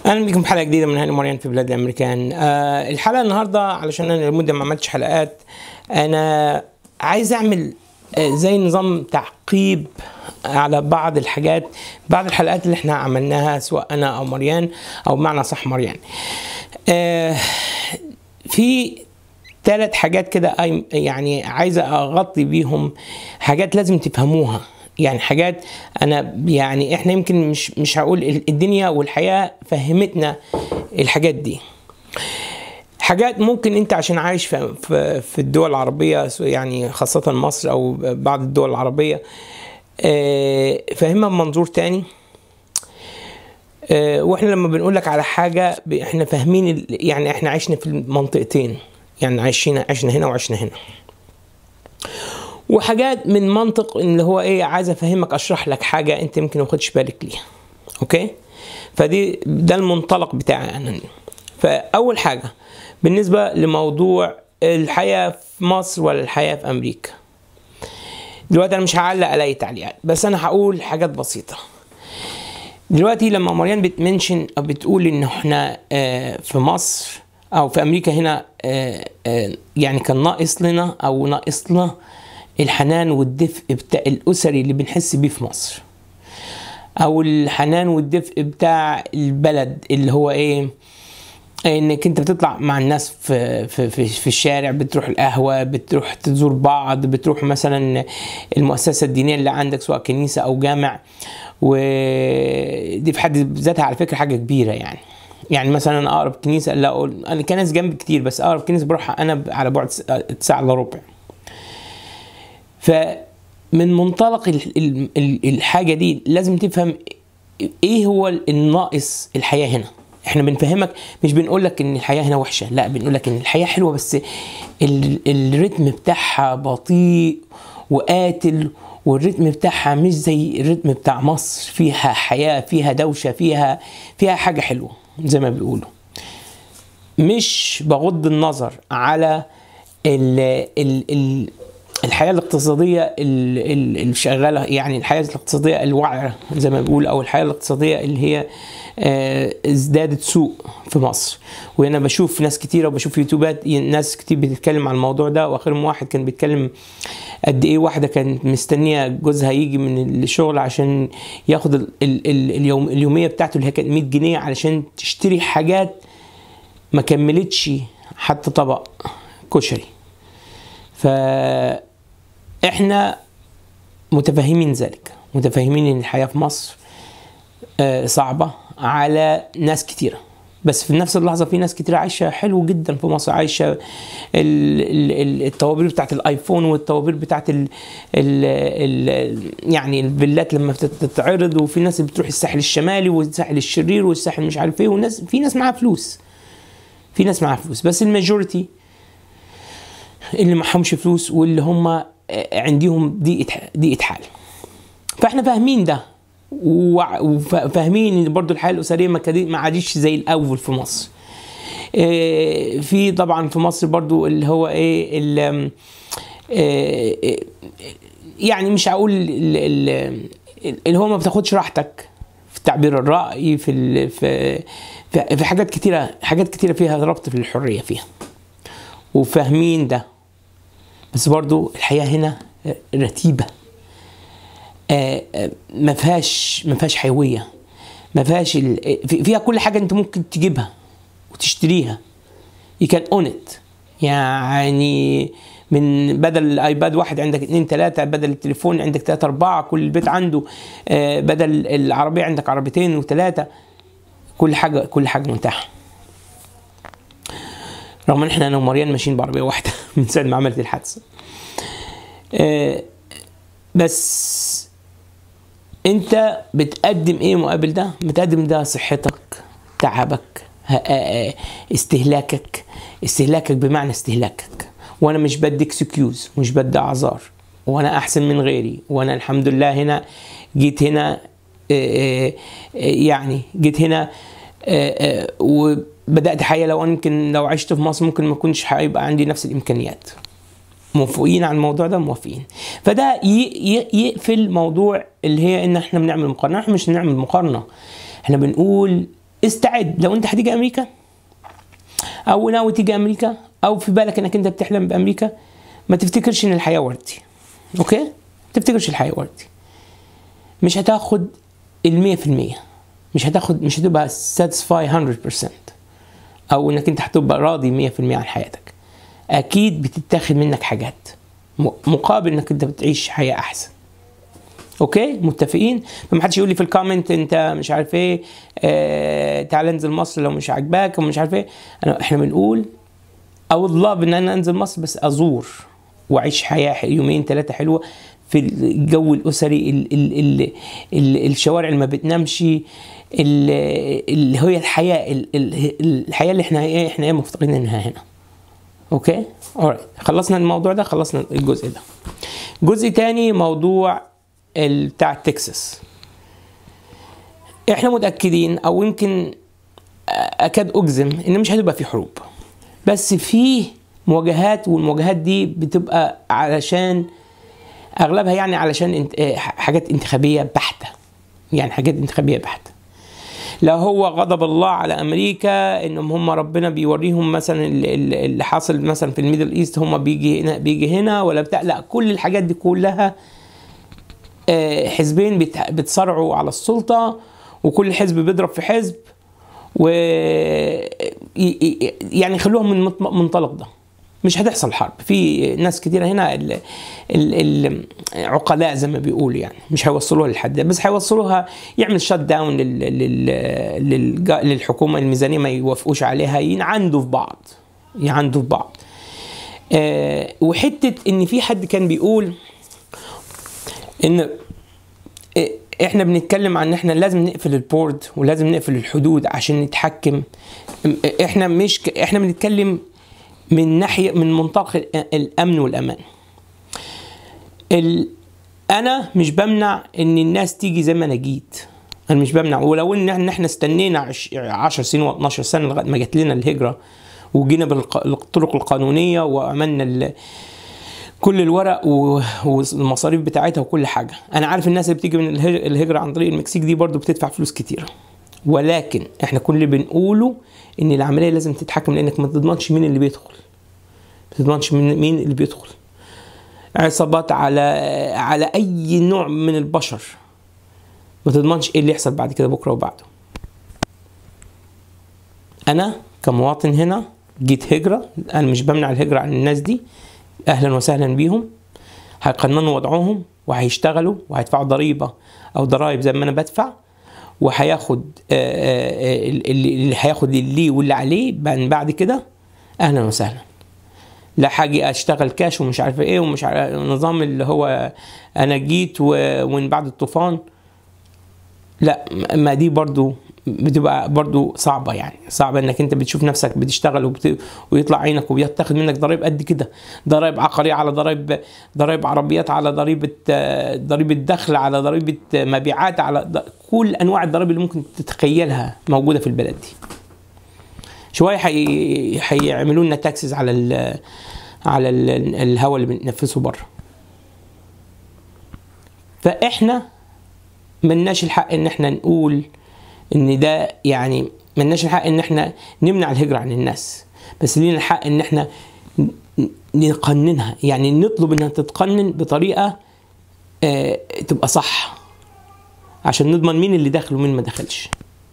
اهلا بكم في حلقه جديده من هاني مريان في بلاد الامريكان آه الحلقه النهارده علشان انا لمده ما عملتش حلقات انا عايز اعمل آه زي نظام تعقيب على بعض الحاجات بعض الحلقات اللي احنا عملناها سواء انا او مريان او بمعنى صح مريان آه في ثلاث حاجات كده أي- يعني عايزه اغطي بيهم حاجات لازم تفهموها يعني حاجات انا يعني احنا يمكن مش مش هقول الدنيا والحياه فهمتنا الحاجات دي حاجات ممكن انت عشان عايش في في, في الدول العربيه يعني خاصه مصر او بعض الدول العربيه آه، فاهمها بمنظور تاني آه، واحنا لما بنقول لك على حاجه ب- احنا فاهمين ال- يعني احنا عشنا في المنطقتين يعني عايشين عشنا هنا وعشنا هنا وحاجات من منطق اللي هو ايه عايز افهمك اشرح لك حاجه انت يمكن ما خدش بالك ليها اوكي فدي ده المنطلق بتاعي انا فاول حاجه بالنسبه لموضوع الحياه في مصر ولا الحياه في امريكا دلوقتي انا مش هعلق على اي تعليقات بس انا هقول حاجات بسيطه دلوقتي لما مريان بتمنشن او بتقول ان احنا آه، في مصر او في امريكا هنا آه، آه، يعني كان ناقص لنا او ناقصنا الحنان والدفء بتاع الاسري اللي بنحس بيه في مصر او الحنان والدفء بتاع البلد اللي هو ايه انك انت بتطلع مع الناس في في في, في الشارع بتروح القهوه بتروح تزور بعض بتروح مثلا المؤسسه الدينيه اللي عندك سواء كنيسه او جامع ودي في حد ذاتها على فكره حاجه كبيره يعني يعني مثلا انا اقرب كنيسه لا اقول انا كناس جنبي كتير بس اقرب كنيسه بروحها انا على بعد س- ساعه الا ربع فمن منطلق ال- ال- ال- الحاجه دي لازم تفهم ايه هو الناقص الحياه هنا احنا بنفهمك مش بنقول لك ان الحياه هنا وحشه لا بنقول لك ان الحياه حلوه بس ال- الريتم بتاعها بطيء وقاتل والريتم بتاعها مش زي الريتم بتاع مصر فيها حياه فيها دوشه فيها فيها حاجه حلوه زي ما بيقولوا مش بغض النظر على ال ال ال الحياه الاقتصاديه ال- ال- الشغاله يعني الحياه الاقتصاديه الواعره زي ما بيقول او الحياه الاقتصاديه اللي هي آه، ازدادت سوء في مصر وانا بشوف ناس كتيره وبشوف يوتيوبات ناس كتير بتتكلم عن الموضوع ده واخرهم واحد كان بيتكلم قد ايه واحده كانت مستنيه جوزها يجي من الشغل عشان ياخد ال ال ال اليوم اليوميه بتاعته اللي هي كانت 100 جنيه علشان تشتري حاجات ما كملتش حتى طبق كشري فاحنا متفاهمين ذلك متفاهمين ان الحياه في مصر آه، صعبه على ناس كتيره بس في نفس اللحظه في ناس كتير عايشه حلو جدا في مصر عايشه ال- ال- ال- الطوابير بتاعت الايفون والطوابير بتاعت ال ال ال يعني الفيلات لما بتتعرض وفي ناس بتروح الساحل الشمالي والساحل الشرير والساحل مش عارف ايه والناس في ناس معاها فلوس في ناس معاها فلوس بس الماجوريتي اللي معهمش فلوس واللي هم عندهم ضيقه ضيقه حال فاحنا فاهمين ده وع- وفاهمين ان برضو الحياه الاسريه ما كانت- ما عادش زي الاول في مصر إيه، في طبعا في مصر برضو اللي هو ايه ال- إيه، إيه، يعني مش هقول ال- ال- اللي هو ما بتاخدش راحتك في تعبير الراي في ال- في في في حاجات كتيره حاجات كتيره فيها ربط في الحريه فيها وفاهمين ده بس برضو الحياه هنا رتيبه آه، آه، ما فيهاش ما فيهاش حيويه ما فيهاش ال- في- فيها كل حاجه انت ممكن تجيبها وتشتريها you can own it يعني من بدل الايباد واحد عندك اتنين تلاتة بدل التليفون عندك تلاتة اربعة كل البيت عنده آه، بدل العربية عندك عربيتين وتلاتة كل حاجة كل حاجة متاحة رغم ان احنا انا ومريان ماشيين بعربية واحدة من ساعة ما عملت الحادثة آه، بس انت بتقدم ايه مقابل ده بتقدم ده صحتك تعبك ه- آه، استهلاكك استهلاكك بمعنى استهلاكك وانا مش بدي اكسكيوز مش بدي اعذار وانا احسن من غيري وانا الحمد لله هنا جيت هنا آه، آه، يعني جيت هنا آه، آه، وبدات حياه لو أنا يمكن لو عشت في مصر ممكن ما اكونش هيبقى عندي نفس الامكانيات موافقين على الموضوع ده موافقين فده ي- ي- يقفل موضوع اللي هي ان احنا بنعمل مقارنه احنا مش بنعمل مقارنه احنا بنقول استعد لو انت هتيجي امريكا او ناوي تيجي امريكا او في بالك انك انت بتحلم بامريكا ما تفتكرش ان الحياه وردي اوكي ما تفتكرش الحياه وردي مش هتاخد المية في المية مش هتاخد مش هتبقى satisfy 100% او انك انت هتبقى راضي مية في المية عن حياتك اكيد بتتاخد منك حاجات م- مقابل انك انت بتعيش حياه احسن اوكي متفقين فما حدش يقول لي في الكومنت انت مش عارف ايه آه تعال انزل مصر لو مش عاجباك ومش عارف ايه أنا احنا بنقول او love ان انا انزل مصر بس ازور واعيش حياه يومين ثلاثه حلوه في الجو الاسري ال ال ال ال الشوارع اللي ما بتنامش ال- اللي هي الحياه ال ال الحياه اللي احنا ايه احنا ايه مفتقدينها هنا اوكي alright خلصنا الموضوع ده خلصنا الجزء ده جزء تاني موضوع ال- بتاع تكساس احنا متاكدين او يمكن اكاد اجزم ان مش هتبقى في حروب بس في مواجهات والمواجهات دي بتبقى علشان اغلبها يعني علشان انت- آه، حاجات انتخابيه بحته يعني حاجات انتخابيه بحته لا هو غضب الله على امريكا انهم هم ربنا بيوريهم مثلا ال- ال- اللي حاصل مثلا في الميدل ايست هم بيجي هنا بيجي هنا ولا بتاع لا كل الحاجات دي كلها آه، حزبين بت- بتصارعوا على السلطه وكل حزب بيضرب في حزب و ي- ي- يعني خلوهم من المط- منطلق ده مش هتحصل حرب في ناس كتير هنا ال ال ال عقلاء زي ما بيقولوا يعني مش هيوصلوها للحد ده بس هيوصلوها يعمل شت داون لل لل لل للحكومه الميزانيه ما يوافقوش عليها ينعندوا في بعض يعندوا في بعض آه وحته ان في حد كان بيقول ان إيه، احنا بنتكلم عن ان احنا لازم نقفل البورد ولازم نقفل الحدود عشان نتحكم ام- احنا مش ك... احنا بنتكلم من ناحيه من منطلق ال- الامن والامان ال... انا مش بمنع ان الناس تيجي زي ما انا جيت انا مش بمنع ولو ان احنا إحنا استنينا عش... 10 سنين و12 سنه لغايه ما جت لنا الهجره وجينا بالطرق القانونيه وعملنا ال... كل الورق و- والمصاريف بتاعتها وكل حاجه انا عارف الناس اللي بتيجي من الهج- الهجره عن طريق المكسيك دي برضو بتدفع فلوس كتيره ولكن احنا كل اللي بنقوله ان العمليه لازم تتحكم لانك ما تضمنش مين اللي بيدخل ما تضمنش مين مين اللي بيدخل عصابات على على اي نوع من البشر ما تضمنش ايه اللي يحصل بعد كده بكره وبعده انا كمواطن هنا جيت هجره انا مش بمنع الهجره عن الناس دي اهلا وسهلا بيهم هيقننوا وضعهم وهيشتغلوا وهيدفعوا ضريبه او ضرائب زي ما انا بدفع وهياخد آه، آه، اللي اللي هياخد اللي واللي عليه بعد بعد كده اهلا وسهلا لا حاجة اشتغل كاش ومش عارف ايه ومش عارف النظام اللي هو انا جيت و- ومن بعد الطوفان لا ما دي برضو بتبقى برضو صعبة يعني صعبة انك انت بتشوف نفسك بتشتغل وبت... ويطلع عينك وبيتاخد منك ضرائب قد كده ضرائب عقارية على ضرائب ضرائب عربيات على ضريبة آه، ضريبة دخل على ضريبة آه، مبيعات على ض... كل انواع الضرائب اللي ممكن تتخيلها موجودة في البلد دي شوية حي... هيعملوا لنا تاكسز على ال... على ال... الهواء اللي بنتنفسه بره فاحنا ملناش الحق ان احنا نقول ان ده يعني ملناش الحق ان احنا نمنع الهجرة عن الناس بس لينا الحق ان احنا ن- نقننها يعني نطلب انها تتقنن بطريقة آه تبقى صح عشان نضمن مين اللي داخل ومين ما دخلش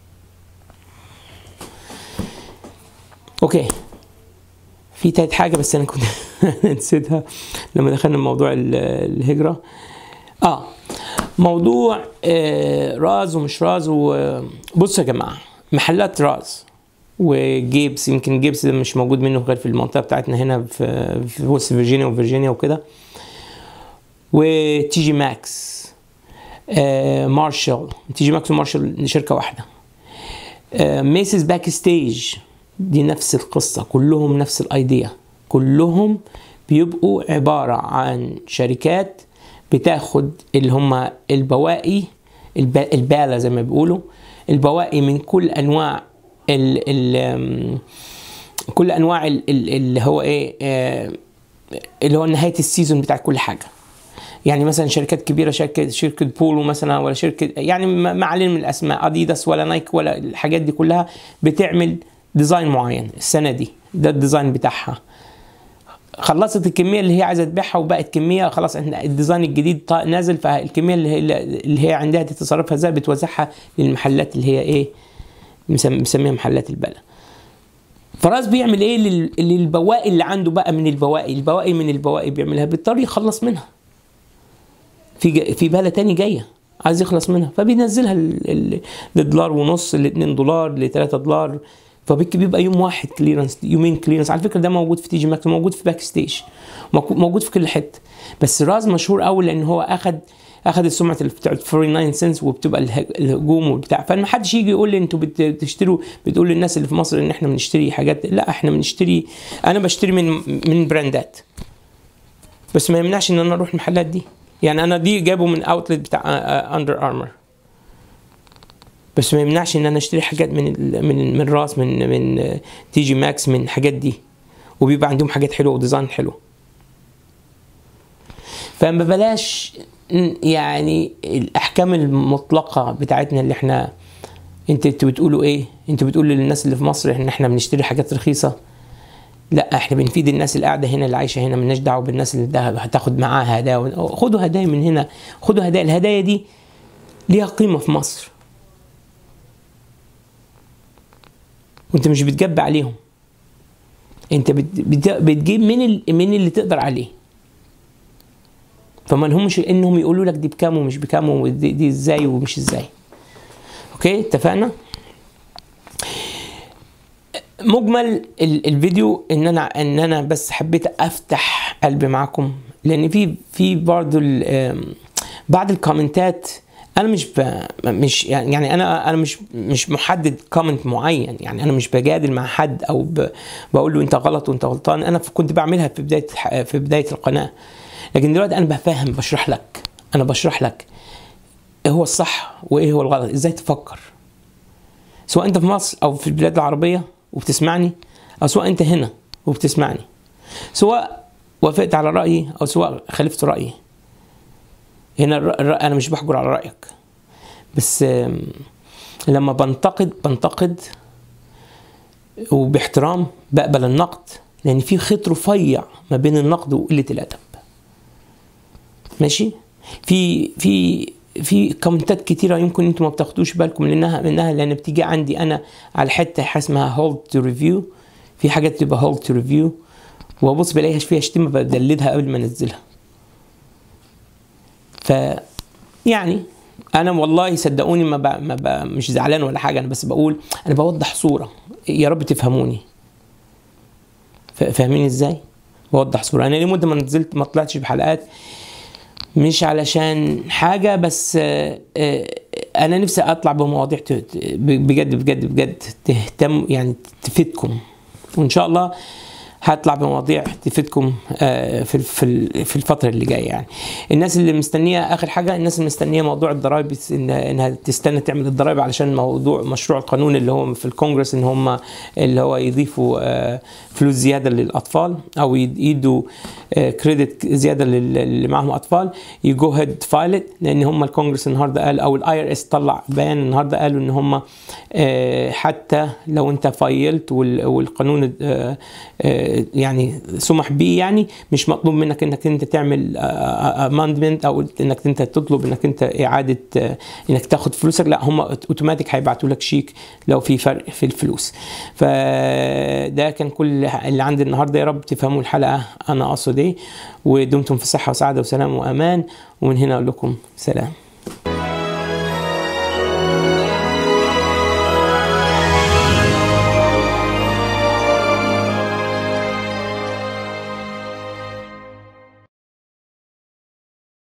اوكي في تالت حاجة بس انا كنت نسيتها لما دخلنا موضوع ال- الهجرة اه موضوع آه راز ومش راز و- بصوا يا جماعه محلات راز وجيبس يمكن جيبس ده مش موجود منه غير في المنطقه بتاعتنا هنا في في وست فيرجينيا وفيرجينيا وكده وتي جي ماكس آه مارشال تي جي ماكس ومارشال شركه واحده آه ميسيس باك ستيج دي نفس القصه كلهم نفس الايديا كلهم بيبقوا عباره عن شركات بتاخد اللي هم البواقي الب- البالة زي ما بيقولوا البواقي من كل انواع ال ال كل انواع ال- ال- اللي هو ايه آه، اللي هو نهايه السيزون بتاع كل حاجه يعني مثلا شركات كبيره شركه شركه بولو مثلا ولا شركه يعني ما ما علينا من الاسماء اديداس ولا نايك ولا الحاجات دي كلها بتعمل ديزاين معين السنه دي ده الديزاين بتاعها خلصت الكميه اللي هي عايزه تبيعها وبقت كميه خلاص احنا الديزاين الجديد طا- نازل فالكميه اللي هي اللي هي عندها تتصرفها ازاي بتوزعها للمحلات اللي هي ايه مسم- مسميها محلات البلد فراس بيعمل ايه لل- للبواقي اللي عنده بقى من البواقي البواقي من البواقي بيعملها بيضطر يخلص منها في جا- في بلة تاني جايه عايز يخلص منها فبينزلها ال- ال- لدولار ونص ل 2 دولار ل 3 دولار فبيك بيبقى يوم واحد كليرنس يومين كليرنس على فكره ده موجود في تي جي ماكس موجود في باك ستيج موجو- موجود في كل حته بس راز مشهور قوي لان هو اخد اخد السمعه اللي بتاعت 49 سنس وبتبقى اله- الهجوم وبتاع فما حدش يجي يقول لي انتوا بت- بتشتروا بتقول للناس اللي في مصر ان احنا بنشتري حاجات لا احنا بنشتري انا بشتري من من براندات بس ما يمنعش ان انا اروح المحلات دي يعني انا دي جابه من اوتلت بتاع اندر ارمر بس ما يمنعش ان انا اشتري حاجات من ال- من من راس من من تي جي ماكس من الحاجات دي وبيبقى عندهم حاجات حلوه وديزاين حلو فما بلاش ن- يعني الاحكام المطلقه بتاعتنا اللي احنا انت انتوا بتقولوا ايه انتوا بتقولوا للناس اللي في مصر ان احنا بنشتري حاجات رخيصه لا احنا بنفيد الناس اللي قاعده هنا اللي عايشه هنا ملناش دعوه بالناس اللي ده هتاخد معاها هدايا خدوا هدايا من هنا خدوا هدايا الهدايا دي ليها قيمه في مصر وانت مش بتجب عليهم انت بت- بت- بتجيب من ال- من اللي تقدر عليه فما لهمش انهم يقولوا لك دي بكام ومش بكام ودي دي ازاي ومش ازاي اوكي اتفقنا مجمل ال- الفيديو ان انا ان انا بس حبيت افتح قلبي معاكم لان في في برضه ال- آم، بعض الكومنتات انا مش ب... مش يعني يعني انا انا مش مش محدد كومنت معين يعني انا مش بجادل مع حد او ب... بقول له انت غلط وانت غلطان انا كنت بعملها في بدايه الح- في بدايه القناه لكن دلوقتي انا بفهم بشرح لك انا بشرح لك ايه هو الصح وايه هو الغلط ازاي تفكر سواء انت في مصر او في البلاد العربيه وبتسمعني او سواء انت هنا وبتسمعني سواء وافقت على رايي او سواء خالفت رايي هنا الر- الرأي انا مش بحجر على رايك بس آم، لما بنتقد بنتقد وباحترام بقبل النقد لان في خيط رفيع ما بين النقد وقله الادب ماشي في في في كومنتات كتيرة يمكن انتم ما بتاخدوش بالكم منها منها لان بتيجي عندي انا على حته حاجة اسمها هولد تو ريفيو في حاجات بتبقى هولد تو ريفيو وابص بلاقيها فيها شتيمه بدلدها قبل ما انزلها ف يعني انا والله صدقوني ما, ب... ما ب... مش زعلان ولا حاجه انا بس بقول انا بوضح صوره يا رب تفهموني ف... فاهمين ازاي بوضح صوره انا لمده ما نزلت ما طلعتش بحلقات مش علشان حاجة بس آه، آه، أنا نفسي أطلع بمواضيع ت- ت- بجد بجد بجد تهتم يعني تفيدكم وإن شاء الله هطلع بمواضيع تفيدكم آه، في في في الفتره اللي جايه يعني الناس اللي مستنيه اخر حاجه الناس اللي مستنيه موضوع الضرائب إن- انها تستنى تعمل الضرائب علشان موضوع مشروع القانون اللي هو في الكونجرس ان هم اللي هو يضيفوا آه، فلوس زياده للاطفال او يد- يدوا كريدت زياده لل- اللي معاهم اطفال يجو هيد فايل لان هم الكونجرس النهارده قال او الاي ار اس طلع بيان النهارده قالوا ان هم آه، حتى لو انت فايلت وال- والقانون آه، آه، يعني سمح به يعني مش مطلوب منك انك انت تعمل اماندمنت او انك انت تطلب انك انت اعاده آه، انك تاخد فلوسك لا هم اوتوماتيك هيبعتوا لك شيك لو في فرق في الفلوس فده كان كل اللي عندي النهارده يا رب تفهموا الحلقه انا اقصد ايه ودمتم في صحه وسعاده وسلام وامان ومن هنا اقول لكم سلام